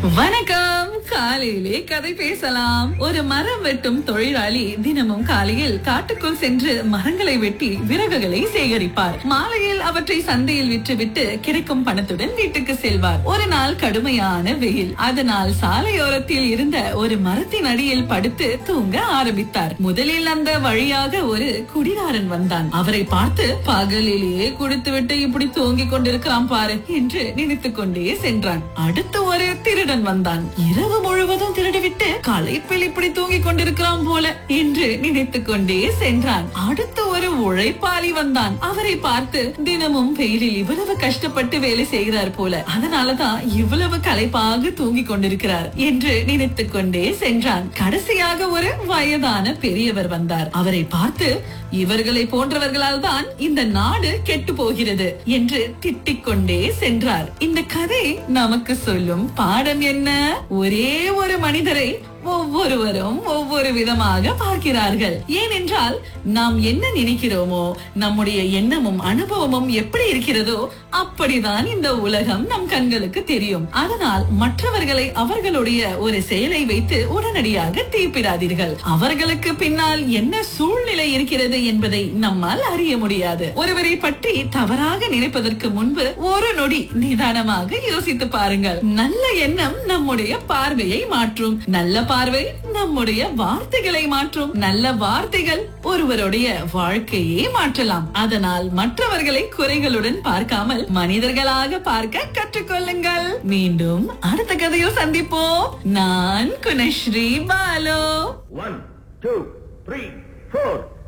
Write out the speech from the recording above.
வணக்கம் காலையிலே கதை பேசலாம் ஒரு மரம் வெட்டும் தொழிலாளி தினமும் காலையில் காட்டுக்குள் சென்று மரங்களை வெட்டி விறகுகளை சேகரிப்பார் மாலையில் அவற்றை சந்தையில் விற்றுவிட்டு கிடைக்கும் பணத்துடன் வீட்டுக்கு செல்வார் ஒரு நாள் கடுமையான வெயில் அதனால் சாலையோரத்தில் இருந்த ஒரு மரத்தின் அடியில் படுத்து தூங்க ஆரம்பித்தார் முதலில் அந்த வழியாக ஒரு குடிகாரன் வந்தான் அவரை பார்த்து பகலிலேயே குடித்துவிட்டு இப்படி தூங்கிக் கொண்டிருக்கிறான் பாரு என்று நினைத்துக் கொண்டே சென்றான் அடுத்து ஒரு திருடன் வந்தான் இரவு முழுவதும் திருடிவிட்டு களைப்பில் இப்படி தூங்கிக் கொண்டிருக்கிறான் போல என்று நினைத்துக் கொண்டே சென்றான் அடுத்து ஒரு உழைப்பாளி வந்தான் அவரை பார்த்து தினமும் வெயிலில் இவ்வளவு கஷ்டப்பட்டு வேலை செய்கிறார் போல அதனாலதான் இவ்வளவு களைப்பாக தூங்கிக் கொண்டிருக்கிறார் என்று நினைத்துக் கொண்டே சென்றான் கடைசியாக ஒரு வயதான பெரியவர் வந்தார் அவரை பார்த்து இவர்களை போன்றவர்களால் தான் இந்த நாடு கெட்டு போகிறது என்று திட்டிக் கொண்டே சென்றார் இந்த கதை நமக்கு சொல்லும் பாடம் என்ன ஒரே ஒரு மனிதரை ஒவ்வொருவரும் ஒவ்வொரு விதமாக பார்க்கிறார்கள் ஏனென்றால் நாம் என்ன நினைக்கிறோமோ நம்முடைய எண்ணமும் அனுபவமும் எப்படி இருக்கிறதோ அப்படிதான் இந்த உலகம் நம் கண்களுக்கு தெரியும் அதனால் மற்றவர்களை அவர்களுடைய ஒரு செயலை வைத்து உடனடியாக தீர்ப்பிடாதீர்கள் அவர்களுக்கு பின்னால் என்ன சூழ்நிலை இருக்கிறது என்பதை நம்மால் அறிய முடியாது ஒருவரை பற்றி தவறாக நினைப்பதற்கு முன்பு ஒரு நொடி நிதானமாக யோசித்து பாருங்கள் நல்ல எண்ணம் நம்முடைய பார்வையை மாற்றும் நல்ல பார்வை நம்முடைய வார்த்தைகளை மாற்றும் நல்ல வார்த்தைகள் ஒருவருடைய வாழ்க்கையே மாற்றலாம் அதனால் மற்றவர்களை குறைகளுடன் பார்க்காமல் மனிதர்களாக பார்க்க கற்றுக்கொள்ளுங்கள் மீண்டும் அடுத்த கதையில் சந்திப்போம் நான் குணஸ்ரீ பாலோ One, two, three, four.